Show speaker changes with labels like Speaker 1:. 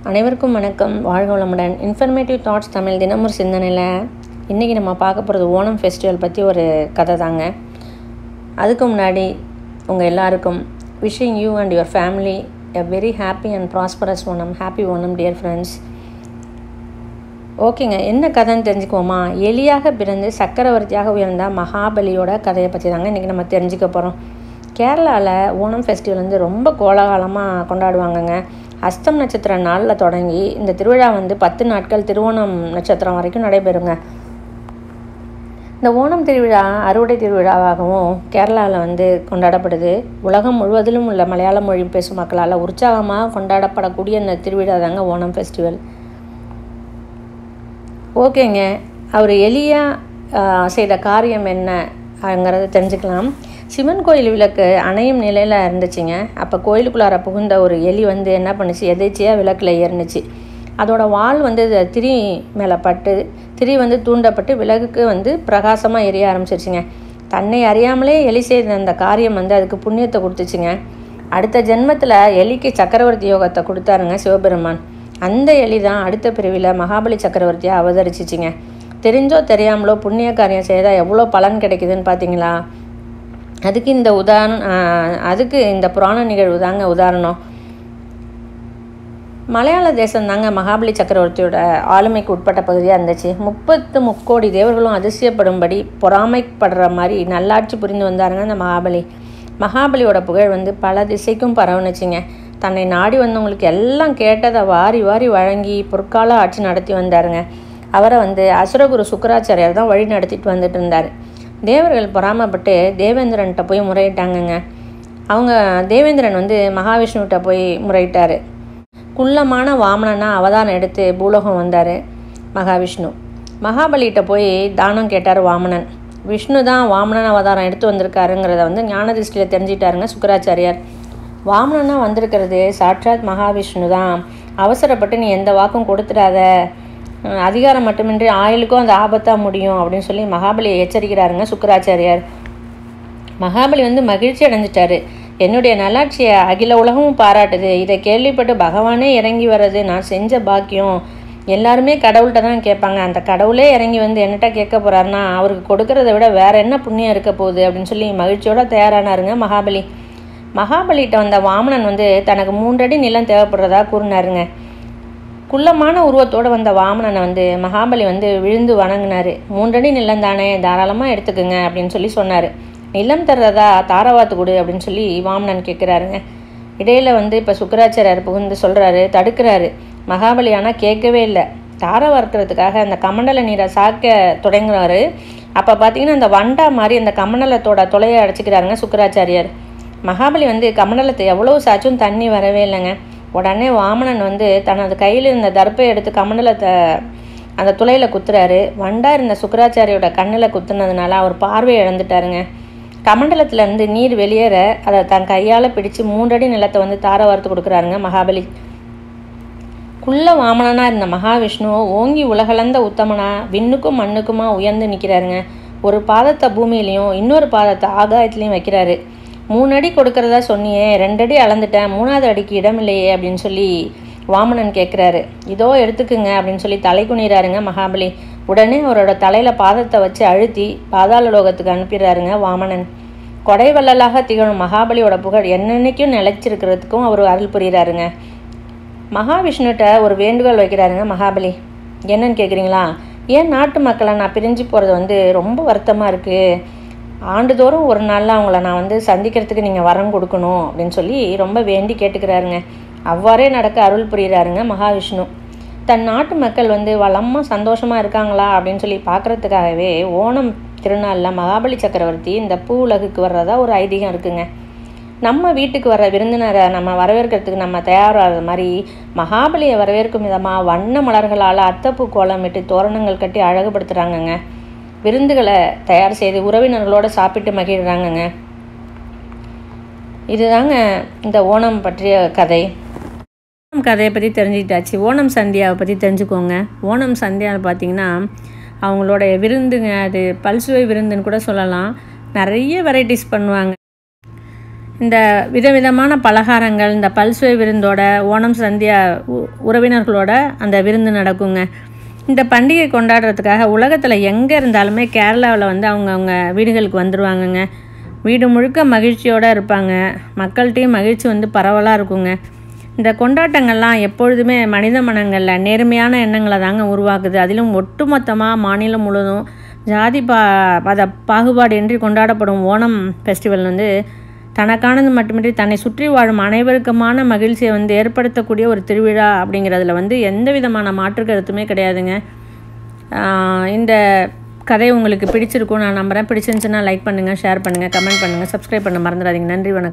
Speaker 1: அனைவருக்கும் வணக்கம் வாழ்க வளமுடன் இன்ஃபர்மேட்டிவ் தாட்ஸ் தமிழ் தினமொரு சிந்தனையில் இன்றைக்கி நம்ம பார்க்க போகிறது ஓணம் ஃபெஸ்டிவல் பற்றி ஒரு கதை தாங்க அதுக்கு முன்னாடி உங்கள் எல்லாருக்கும் wishing you and your family a very happy and prosperous Onam happy Onam dear friends ஓகேங்க என்ன கதைன்னு தெரிஞ்சுக்குவோமா எலியாக பிறந்து சக்கரவர்த்தியாக உயர்ந்த மகாபலியோட கதையை பற்றி தாங்க இன்றைக்கி நம்ம தெரிஞ்சுக்க போகிறோம் கேரளாவில் ஓணம் ஃபெஸ்டிவல் வந்து ரொம்ப கோலாகலமாக கொண்டாடுவாங்கங்க அஸ்தம் நட்சத்திர நாளில் தொடங்கி இந்த திருவிழா வந்து பத்து நாட்கள் திருவோணம் நட்சத்திரம் வரைக்கும் நடைபெறுங்க இந்த ஓணம் திருவிழா அறுவடை திருவிழாவாகவும் கேரளாவில் வந்து கொண்டாடப்படுது உலகம் முழுவதிலும் உள்ள மலையாள மொழி பேசும் மக்களால் உற்சாகமாக கொண்டாடப்படக்கூடிய இந்த திருவிழா தாங்க ஓணம் ஃபெஸ்டிவல் ஓகேங்க அவர் எலியாக செய்த காரியம் என்னங்கிறத தெரிஞ்சுக்கலாம் சிவன் கோயில் விளக்கு அணையும் நிலையில் இருந்துச்சுங்க அப்போ கோயிலுக்குள்ளார புகுந்த ஒரு எலி வந்து என்ன பண்ணுச்சு எதேச்சியாக விளக்கில் ஏறினுச்சு அதோட வால் வந்து திரி மேலே பட்டு திரி வந்து தூண்டப்பட்டு விளக்குக்கு வந்து பிரகாசமாக எரிய ஆரம்பிச்சிருச்சுங்க தன்னை அறியாமலே எலி செய்த அந்த காரியம் வந்து அதுக்கு புண்ணியத்தை கொடுத்துச்சுங்க அடுத்த ஜென்மத்தில் எலிக்கு சக்கரவர்த்தி யோகத்தை கொடுத்தாருங்க சிவபெருமான் அந்த எலி தான் அடுத்த பிரிவில் மகாபலி சக்கரவர்த்தியாக அவதரிச்சிச்சிங்க தெரிஞ்சோ தெரியாமலோ புண்ணிய காரியம் செய்தால் எவ்வளோ பலன் கிடைக்குதுன்னு பார்த்தீங்களா அதுக்கு இந்த உதாரணம் அதுக்கு இந்த புராண நிகழ்வு தாங்க உதாரணம் மலையாள தேசம் தாங்க மகாபலி சக்கரவர்த்தியோட ஆளுமைக்கு உட்பட்ட பகுதியாக இருந்துச்சு முப்பத்து முக்கோடி தேவர்களும் அதிசயப்படும்படி பொறாமைப்படுற மாதிரி நல்லாட்சி புரிந்து வந்தாருங்க இந்த மகாபலி மகாபலியோட புகழ் வந்து பல திசைக்கும் பரவுனுச்சுங்க தன்னை நாடி வந்தவங்களுக்கு எல்லாம் கேட்டதை வாரி வாரி வழங்கி பொற்கால ஆட்சி நடத்தி வந்தாருங்க அவரை வந்து அசுரகுரு சுக்கராச்சாரியார் தான் வழி நடத்திட்டு வந்துட்டு இருந்தார் தேவர்கள் பொறாமப்பட்டு தேவேந்திரன்கிட்ட போய் முறையிட்டாங்கங்க அவங்க தேவேந்திரன் வந்து மகாவிஷ்ணுகிட்ட போய் முறையிட்டார் குள்ளமான வாமனனா அவதாரம் எடுத்து பூலோகம் வந்தார் மகாவிஷ்ணு மகாபலிகிட்ட போய் தானம் கேட்டார் வாமனன் விஷ்ணு தான் வாமனன் அவதாரம் எடுத்து வந்திருக்காருங்கிறத வந்து ஞான திருஷ்டியில் தெரிஞ்சிட்டாருங்க சுக்கராச்சாரியார் வாமனனா வந்திருக்கிறது சாட்சாத் மகாவிஷ்ணு தான் அவசரப்பட்டு நீ எந்த வாக்கும் கொடுத்துடாத அதிகாரம் மட்டுமின்றி ஆயுளுக்கும் அந்த ஆபத்தாக முடியும் அப்படின்னு சொல்லி மகாபலியை எச்சரிக்கிறாருங்க சுக்கராச்சாரியார் மகாபலி வந்து மகிழ்ச்சி அடைஞ்சிட்டாரு என்னுடைய நல்லாட்சியை அகில உலகமும் பாராட்டுது இதை கேள்விப்பட்டு பகவானே இறங்கி வர்றது நான் செஞ்ச பாக்கியம் எல்லாருமே கடவுள்கிட்ட தான் கேட்பாங்க அந்த கடவுளே இறங்கி வந்து என்னட்ட கேட்க போகிறாருன்னா அவருக்கு கொடுக்கறத விட வேற என்ன புண்ணியம் இருக்க போகுது அப்படின்னு சொல்லி மகிழ்ச்சியோட தயாரானாருங்க மகாபலி மகாபலிகிட்ட வந்த வாமனன் வந்து தனக்கு மூன்றடி நிலம் தேவைப்படுறதா கூறினாருங்க குள்ளமான உருவத்தோடு வந்த வாமனனை வந்து மகாபலி வந்து விழுந்து வணங்கினார் மூன்றடி நிலம் தானே தாராளமாக எடுத்துக்குங்க அப்படின்னு சொல்லி சொன்னார் நிலம் தர்றதா தாரவாத்து கொடு அப்படின்னு சொல்லி வாமனன் கேட்குறாருங்க இடையில வந்து இப்போ சுக்கராச்சாரியர் புகுந்து சொல்கிறாரு தடுக்கிறாரு மகாபலி ஆனால் கேட்கவே இல்லை தாரை வறுக்கிறதுக்காக அந்த கமண்டல நீரை சாக்க தொடங்குறாரு அப்போ பார்த்தீங்கன்னா அந்த வண்டா மாதிரி அந்த கமண்டலத்தோட தொலையை அடைச்சிக்கிறாருங்க சுக்கராச்சாரியார் மகாபலி வந்து கமண்டலத்தை எவ்வளோ சாச்சும் தண்ணி வரவே இல்லைங்க உடனே வாமனன் வந்து தனது கையில் இருந்த தர்ப்பை எடுத்து கமண்டலத்தை அந்த துளையில் குத்துறாரு வண்டா இருந்த சுக்கராச்சாரியோட கண்ணில் குத்துனதுனால அவர் பார்வை இழந்துட்டாருங்க கமண்டலத்திலேருந்து நீர் வெளியேற அதை தன் கையால் பிடிச்சு மூன்றடி நிலத்தை வந்து தார வார்த்து கொடுக்குறாருங்க மகாபலி குள்ள வாமனனாக இருந்த மகாவிஷ்ணு ஓங்கி உலகளந்த உத்தமனா விண்ணுக்கும் மண்ணுக்குமா உயர்ந்து நிற்கிறாருங்க ஒரு பாதத்தை பூமியிலையும் இன்னொரு பாதத்தை ஆகாயத்துலேயும் வைக்கிறாரு மூணு அடி கொடுக்கறதா சொன்னியே ரெண்டடி அளந்துட்டேன் மூணாவது அடிக்கு இடம் இல்லையே அப்படின்னு சொல்லி வாமனன் கேட்குறாரு இதோ எடுத்துக்குங்க அப்படின்னு சொல்லி தலை குனிறாருங்க மகாபலி உடனே அவரோட தலையில் பாதத்தை வச்சு அழுத்தி பாதாள லோகத்துக்கு அனுப்பிடுறாருங்க வாமனன் கொடை வள்ளலாக திகழும் மகாபலியோட புகழ் என்னென்னைக்கும் நிலைச்சிருக்கிறதுக்கும் அவர் அருள் புரிகிறாருங்க மகாவிஷ்ணுகிட்ட ஒரு வேண்டுகோள் வைக்கிறாருங்க மகாபலி என்னன்னு கேட்குறீங்களா ஏன் நாட்டு மக்களை நான் பிரிஞ்சு போகிறது வந்து ரொம்ப வருத்தமாக இருக்குது ஆண்டுதோறும் ஒரு நாளில் அவங்கள நான் வந்து சந்திக்கிறதுக்கு நீங்கள் வரம் கொடுக்கணும் அப்படின்னு சொல்லி ரொம்ப வேண்டி கேட்டுக்கிறாருங்க அவ்வாறே நடக்க அருள் புரிகிறாருங்க மகாவிஷ்ணு தன் நாட்டு மக்கள் வந்து வளமாக சந்தோஷமாக இருக்காங்களா அப்படின்னு சொல்லி பார்க்குறதுக்காகவே ஓணம் திருநாளில் மகாபலி சக்கரவர்த்தி இந்த பூ உலகுக்கு வர்றதா ஒரு ஐதீகம் இருக்குங்க நம்ம வீட்டுக்கு வர விருந்தினரை நம்ம வரவேற்கிறதுக்கு நம்ம தயாராகிற மாதிரி மகாபலியை வரவேற்கும் விதமாக வண்ண மலர்களால் அத்தப்பூ கோலமிட்டு தோரணங்கள் கட்டி அழகுபடுத்துகிறாங்கங்க விருந்துகளை தயார் செய்து உறவினர்களோடு சாப்பிட்டு மகிழ்கிறாங்கங்க இதுதாங்க இந்த ஓணம் பற்றிய கதை ஓணம் கதையை பற்றி தெரிஞ்சுக்கிட்டாச்சு ஓணம் சந்தியாவை பற்றி தெரிஞ்சுக்கோங்க ஓணம் சந்தியாவில் பார்த்தீங்கன்னா அவங்களோட விருந்துங்க அது பல்சுவை விருந்துன்னு கூட சொல்லலாம் நிறைய வெரைட்டிஸ் பண்ணுவாங்க இந்த விதவிதமான பலகாரங்கள் இந்த பல்சுவை விருந்தோட ஓணம் சந்தியா உ- உறவினர்களோட அந்த விருந்து நடக்குங்க இந்த பண்டிகை கொண்டாடுறதுக்காக உலகத்தில் எங்கே இருந்தாலுமே கேரளாவில் வந்து அவங்க அவங்க வீடுகளுக்கு வந்துடுவாங்கங்க வீடு முழுக்க மகிழ்ச்சியோடு இருப்பாங்க மக்கள்கிட்டையும் மகிழ்ச்சி வந்து பரவலாக இருக்குங்க இந்த கொண்டாட்டங்கள்லாம் எப்பொழுதுமே மனித மனங்களில் நேர்மையான எண்ணங்களை தாங்க உருவாக்குது அதிலும் ஒட்டுமொத்தமாக மாநிலம் முழுவதும் ஜாதி பா பத பாகுபாடின்றி கொண்டாடப்படும் ஓணம் ஃபெஸ்டிவல் வந்து தனக்கானது மட்டுமின்றி தன்னை சுற்றி வாழும் அனைவருக்குமான மகிழ்ச்சியை வந்து ஏற்படுத்தக்கூடிய ஒரு திருவிழா அப்படிங்கிறதுல வந்து எந்த விதமான மாற்று கருத்துமே கிடையாதுங்க ஆஹ் இந்த கதை உங்களுக்கு பிடிச்சிருக்கும் நான் நம்புகிறேன் பிடிச்சிருந்துச்சுன்னா லைக் பண்ணுங்கள் ஷேர் பண்ணுங்கள் கமெண்ட் பண்ணுங்கள் சப்ஸ்கிரைப் பண்ண மறந்துடாதீங்க நன்றி வணக்கம்